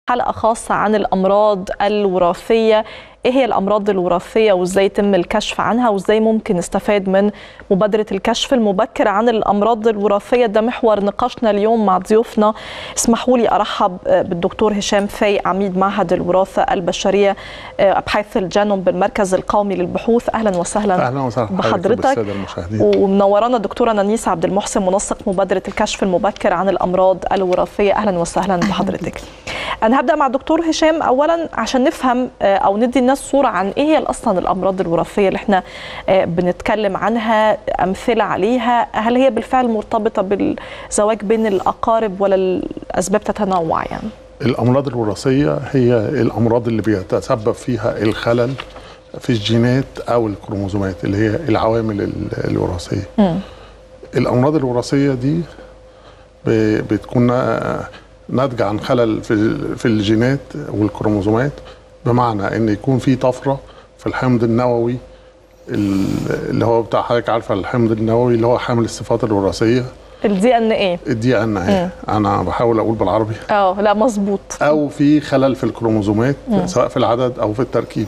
حلقة خاصة عن الأمراض الوراثية إيه هي الأمراض الوراثية وإزاي يتم الكشف عنها وإزاي ممكن نستفاد من مبادرة الكشف المبكر عن الأمراض الوراثية ده محور نقاشنا اليوم مع ضيوفنا اسمحوا لي أرحب بالدكتور هشام فاي عميد معهد الوراثة البشرية أبحاث الجينوم بالمركز القومي للبحوث أهلا وسهلا اهلا وسهلا بحضرتك المشاهدين ومنورانا الدكتوره نانيس عبد المحسن منسق مبادره الكشف المبكر عن الامراض الوراثيه اهلا وسهلا بحضرتك انا هبدا مع الدكتور هشام اولا عشان نفهم او ندي الناس صوره عن ايه هي اصلا الامراض الوراثيه اللي احنا بنتكلم عنها امثله عليها هل هي بالفعل مرتبطه بالزواج بين الاقارب ولا الاسباب تتنوع يعني الامراض الوراثيه هي الامراض اللي بيتسبب فيها الخلل في الجينات او الكروموزومات اللي هي العوامل ال- الوراثيه مم. الامراض الوراثيه دي ب- بتكون ناتجه عن خلل في ال- في الجينات والكروموزومات بمعنى ان يكون في طفره في الحمض النووي ال- اللي هو بتاع حضرتك عارفه الحمض النووي اللي هو حامل الصفات الوراثيه الدي ان ايه الدي ان ايه انا بحاول اقول بالعربي اه لا مظبوط او في خلل في الكروموزومات سواء في العدد او في التركيب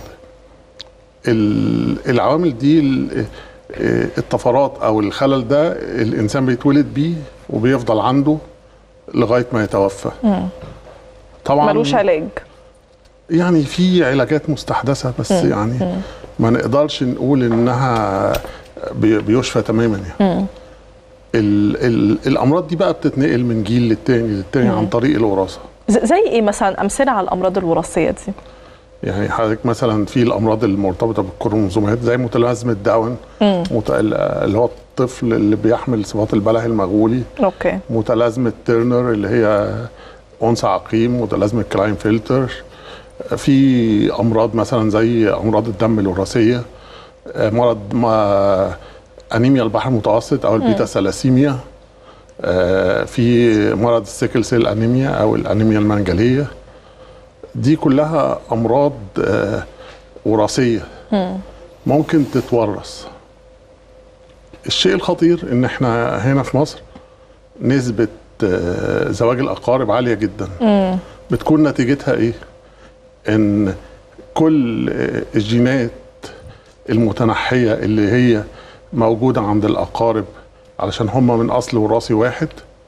ال- العوامل دي ال- آه، الطفرات او الخلل ده الانسان بيتولد بيه وبيفضل عنده لغايه ما يتوفى طبعا ملوش علاج يعني في علاجات مستحدثه بس يعني ما نقدرش نقول انها بي- بيشفى تماما يعني ال ال الامراض دي بقى بتتنقل من جيل للتاني للتاني عن طريق الوراثه ز- زي ايه مثلا امثله على الامراض الوراثيه دي يعني حضرتك مثلا في الامراض المرتبطه بالكروموزومات زي متلازمه داون مت... اللي هو الطفل اللي بيحمل صفات البله المغولي اوكي متلازمه تيرنر اللي هي انثى عقيم متلازمه كلاين فلتر في امراض مثلا زي امراض الدم الوراثيه آه، مرض ما انيميا البحر المتوسط او البيتا ثلاسيميا آه، في مرض السيكل سيل انيميا او الانيميا المنجليه دي كلها امراض آه، وراثيه ممكن تتورث الشيء الخطير ان احنا هنا في مصر نسبه آه، زواج الاقارب عاليه جدا بتكون نتيجتها ايه ان كل آه، الجينات المتنحيه اللي هي موجوده عند الاقارب علشان هم من اصل وراثي واحد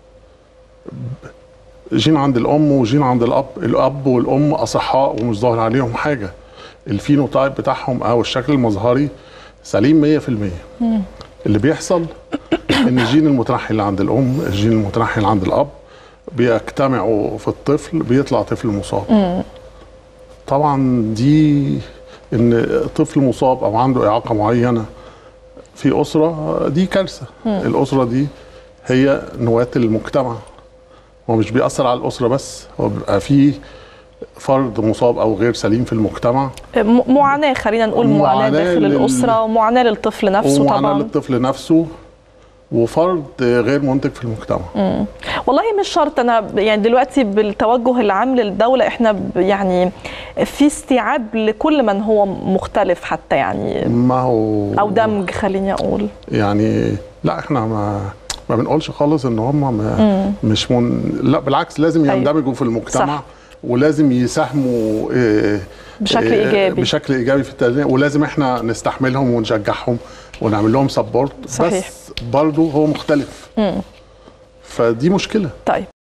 جين عند الام وجين عند الاب الاب والام اصحاء ومش ظاهر عليهم حاجه الفينوتايب بتاعهم او الشكل المظهري سليم 100% اللي بيحصل ان الجين المتنحي اللي عند الام الجين المتنحي اللي عند الاب بيجتمعوا في الطفل بيطلع طفل مصاب طبعا دي ان طفل مصاب او عنده اعاقه معينه في اسره دي كارثه الاسره دي هي نواه المجتمع هو مش بيأثر على الأسرة بس هو بيبقى فيه فرد مصاب أو غير سليم في المجتمع م- معاناه خلينا نقول معاناه معاناة داخل لل- الاسره ومعاناه للطفل نفسه ومعاناة طبعا للطفل نفسه وفرد غير منتج في المجتمع والله مش شرط انا يعني دلوقتي بالتوجه العام للدوله احنا ب- يعني في استيعاب لكل من هو مختلف حتى يعني ما هو او دمج خليني اقول يعني لا احنا ما ما بنقولش خالص ان هم ما مش من لا بالعكس لازم أيوة. يندمجوا في المجتمع صح. ولازم يساهموا آه، بشكل آه، إيجابي. بشكل ايجابي في التدريب ولازم احنا نستحملهم ونشجعهم ونعمل لهم سبورت صحيح. بس برضه هو مختلف فدي مشكله طيب